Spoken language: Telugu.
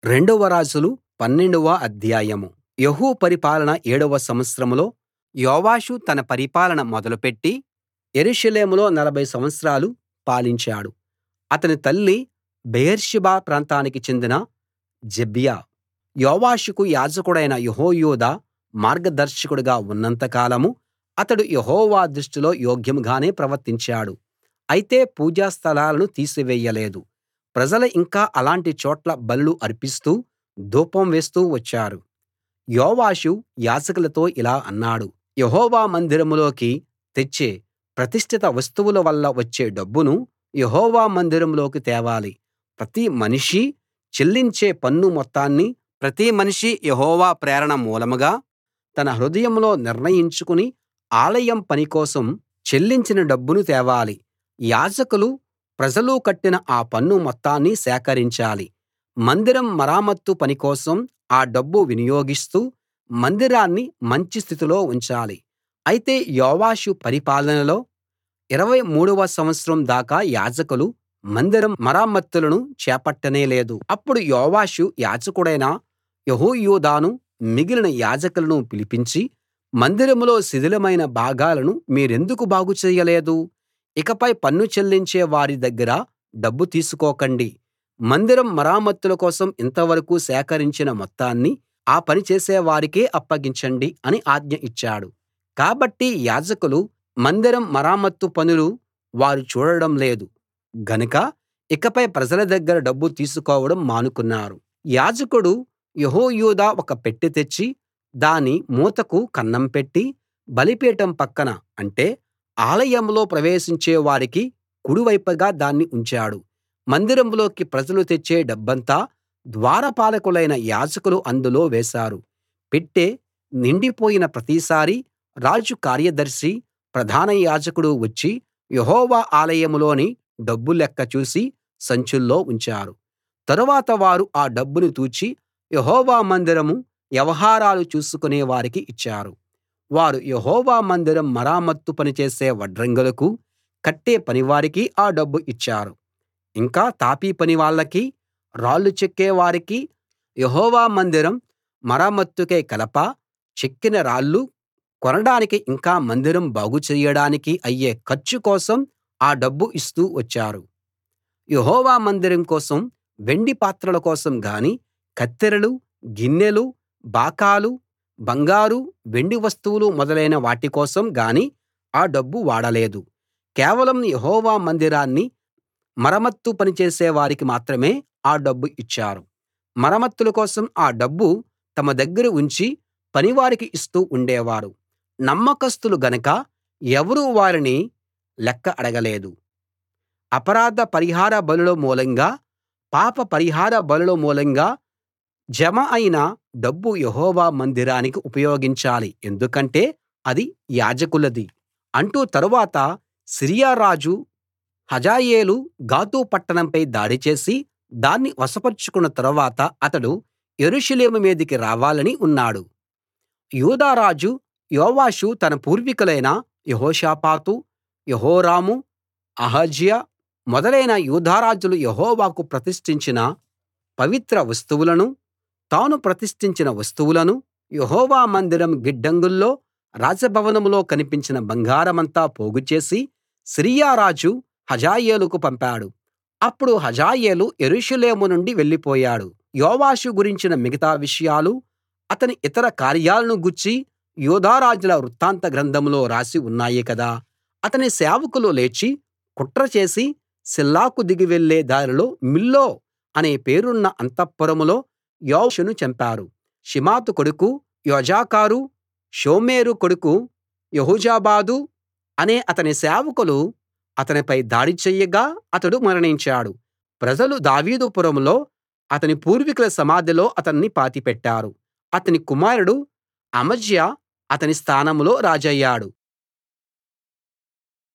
రెండవ రాజులు పన్నెండవ అధ్యాయం యెహూ పరిపాలన ఏడవ సంవత్సరంలో యోవాషు తన పరిపాలన మొదలుపెట్టి యెరూషలేములో నలభై సంవత్సరాలు పాలించాడు అతని తల్లి బెయేర్షెబా ప్రాంతానికి చెందిన జెబ్యా యోవాషుకు యాజకుడైన యెహోయాదా మార్గదర్శకుడుగా ఉన్నంత కాలం అతడు యెహోవా దృష్టిలో యోగ్యంగానే ప్రవర్తించాడు అయితే పూజా స్థలాలను తీసివేయలేదు ప్రజలు ఇంకా అలాంటి చోట్ల బలులు అర్పిస్తూ ధూపం వేస్తూ వచ్చారు యోవాషు యాజకులతో ఇలా అన్నాడు యెహోవా మందిరంలోకి తెచ్చే ప్రతిష్ఠిత వస్తువుల వల్ల వచ్చే డబ్బును యెహోవా మందిరంలోకి తేవాలి ప్రతి మనిషీ చెల్లించే పన్ను మొత్తాన్ని ప్రతి మనిషీ యెహోవా ప్రేరణ మూలంగా తన హృదయంలో నిర్ణయించుకుని ఆలయం పని కోసం చెల్లించిన డబ్బును తేవాలి యాజకులు ప్రజలు కట్టిన ఆ పన్ను మొత్తాన్ని సేకరించాలి మందిరం మరమ్మతు పని కోసం ఆ డబ్బు వినియోగిస్తూ మందిరాన్ని మంచి స్థితిలో ఉంచాలి అయితే యోవాషు పరిపాలనలో ఇరవై మూడవ సంవత్సరం దాకా యాజకులు మందిరం మరమ్మతులను చేపట్టనే లేదు అప్పుడు యోవాషు యాజకుడైన యెహోయాదాను మిగిలిన యాజకులను పిలిపించి మందిరంలో శిథిలమైన భాగాలను మీరెందుకు బాగు చేయలేదు ఇకపై పన్ను చెల్లించే వారి దగ్గర డబ్బు తీసుకోకండి మందిరం మరమ్మతుల కోసం ఇంతవరకూ సేకరించిన మొత్తాన్ని ఆ పని చేసేవారికే అప్పగించండి అని ఆజ్ఞ ఇచ్చాడు కాబట్టి యాజకులు మందిరం మరమ్మతు పనులు వారు చూడడం లేదు గనక ఇకపై ప్రజల దగ్గర డబ్బు తీసుకోవడం మానుకున్నారు యాజకుడు యెహోయాదా ఒక పెట్టె తెచ్చి దాని మూతకు కన్నం పెట్టి బలిపీఠం పక్కన అంటే ఆలయంలో ప్రవేశించే వారికి కుడివైపుగా దాన్ని ఉంచాడు మందిరంలోకి ప్రజలు తెచ్చే డబ్బంతా ద్వారపాలకులైన యాజకులు అందులో వేశారు పెట్టె నిండిపోయిన ప్రతిసారీ రాజు కార్యదర్శి ప్రధాన యాజకుడు వచ్చి యెహోవా ఆలయంలోని డబ్బు లెక్క చూసి సంచుల్లో ఉంచారు తరువాత వారు ఆ డబ్బును తూచి యెహోవా మందిరం వ్యవహారాలు చూసుకునే వారికి ఇచ్చారు వారు యెహోవా మందిరం మరమ్మతు పని చేసే వడ్రంగులకు కట్టే పనివారికి ఆ డబ్బు ఇచ్చారు ఇంకా తాపీ పనివాళ్ళకి రాళ్లు చెక్కే వారికి యెహోవా మందిరం మరమ్మతుకై కలప చెక్కిన రాళ్లు కొనడానికి ఇంకా మందిరం బాగు చెయ్యడానికి అయ్యే ఖర్చు కోసం ఆ డబ్బు ఇస్తూ వచ్చారు యెహోవా మందిరం కోసం వెండి పాత్రల కోసం గానీ కత్తెరలు గిన్నెలు బాకాలు బంగారు వెండి వస్తువులు మొదలైన వాటి కోసం గానీ ఆ డబ్బు వాడలేదు కేవలం యెహోవా మందిరాన్ని మరమ్మతు పని చేసే వారికి మాత్రమే ఆ డబ్బు ఇచ్చారు మరమ్మతుల కోసం ఆ డబ్బు తమ దగ్గర ఉంచి పనివారికి ఇస్తూ ఉండేవారు నమ్మకస్తులు గనక ఎవరూ వారిని లెక్క అడగలేదు అపరాధ పరిహార బలుల మూలంగా పాప పరిహార బలుల మూలంగా జమ అయిన డబ్బు యెహోవా మందిరానికి ఉపయోగించాలి ఎందుకంటే అది యాజకులది అంటూ తరువాత సిరియా రాజు హజాయేలు గాతు పట్టణంపై దాడి చేసి దాన్ని వశపరచుకున్న తరువాత అతడు యెరూషలేము మీదికి రావాలని ఉన్నాడు యూదా రాజు యోవాషు తన పూర్వీకులైన యెహోషాపాతు యెహోరాము అహజ్యా మొదలైన యూదా రాజులు యెహోవాకు ప్రతిష్ఠించిన పవిత్ర వస్తువులను తాను ప్రతిష్ఠించిన వస్తువులను యెహోవా మందిరం గిడ్డంగుల్లో రాజభవనంలో కనిపించిన బంగారమంతా పోగుచేసి సిరియా రాజు హజాయేలుకు పంపాడు అప్పుడు హజాయేలు యెరూషలేము నుండి వెళ్ళిపోయాడు యోవాషు గురించిన మిగతా విషయాలు అతని ఇతర కార్యాలను గూర్చి యూదా రాజుల వృత్తాంత గ్రంథంలో రాసి ఉన్నాయి కదా అతని సేవకులు లేచి కుట్ర చేసి సిల్లాకు దిగి వెళ్ళే దారిలో మిల్లో అనే పేరున్న అంతఃపురంలో యోవాషును చంపారు షిమాతు కొడుకు యొజాకారు షోమెరు కొడుకు యెహోజాబాదు అనే అతని సేవకులు అతనిపై దాడి చెయ్యగా అతడు మరణించాడు ప్రజలు దావీదు పురంలో అతని పూర్వీకుల సమాధిలో అతన్ని పాతిపెట్టారు అతని కుమారుడు అమజ్యా అతని స్థానంలో రాజయ్యాడు